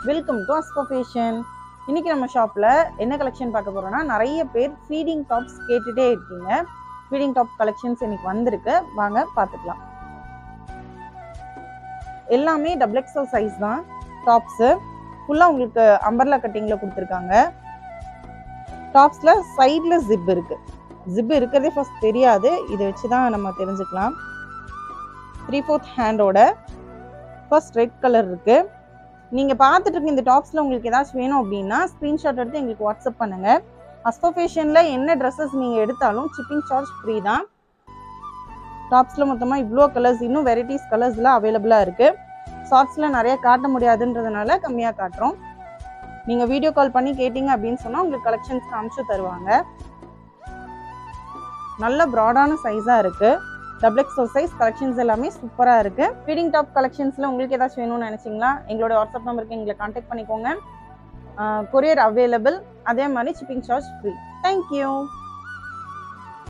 welcome to Asko fashion இன்னைக்கு நம்ம ஷாப்பில் என்ன கலெக்ஷன் பார்க்க போறோம்னா நிறைய பேர் ஃபீடிங் டாப்ஸ் கேட்டுட்டே இருக்கீங்க ஃபீடிங் டாப் கலெக்ஷன்ஸ் இன்னைக்கு வந்திருக்கு வாங்க பார்த்துக்கலாம் எல்லாமே டபுள் எக்ஸல் சைஸ் தான் டாப்ஸு ஃபுல்லாக உங்களுக்கு அம்பர்லா கட்டிங்கில் கொடுத்துருக்காங்க டாப்ஸில் சைடில் ஜிப் இருக்கு ஜிப் இருக்கிறதே ஃபர்ஸ்ட் தெரியாது இதை வச்சு தான் நம்ம தெரிஞ்சுக்கலாம் த்ரீ ஃபோர்த் ஹேண்டோட ஃபர்ஸ்ட் ரெட் கலர் இருக்கு நீங்கள் பார்த்துட்டு இருக்க இந்த டாப்ஸில் உங்களுக்கு ஏதாச்சும் வேணும் அப்படின்னா ஸ்க்ரீன்ஷாட் எடுத்து எங்களுக்கு வாட்ஸ்அப் பண்ணுங்க அஸ்போ ஃபேஷனில் என்ன ட்ரெஸ்ஸஸ் நீங்கள் எடுத்தாலும் ஷிப்பிங் சார்ஜ் ஃப்ரீ தான் டாப்ஸில் மொத்தமாக இவ்வளோ கலர்ஸ் இன்னும் வெரைட்டிஸ் கலர்ஸ்லாம் அவைலபிளாக இருக்குது ஷார்ட்ஸில் நிறைய காட்ட முடியாதுன்றதுனால கம்மியாக காட்டுறோம் நீங்கள் வீடியோ கால் பண்ணி கேட்டிங்க அப்படின்னு சொன்னால் உங்களுக்கு கலெக்ஷன்ஸ் காமிச்சு தருவாங்க நல்ல ப்ராடான சைஸாக இருக்குது டபுள் எக்ஸல் சைஸ் கலெக்ஷன்ஸ் எல்லாமே சூப்பராக இருக்குது ஃபீடிங் டாப் கலெக்ஷன்ஸில் உங்களுக்கு ஏதாச்சும் வேணும்னு நினச்சிங்களா எங்களோட வாட்ஸ்அப் நம்பருக்கு எங்களை காண்டாக்ட் பண்ணிக்கோங்க கொரியர் அவைலபிள் அதே மாதிரி ஷிப்பிங் சார்ஜ் ஃப்ரீ தேங்க்யூ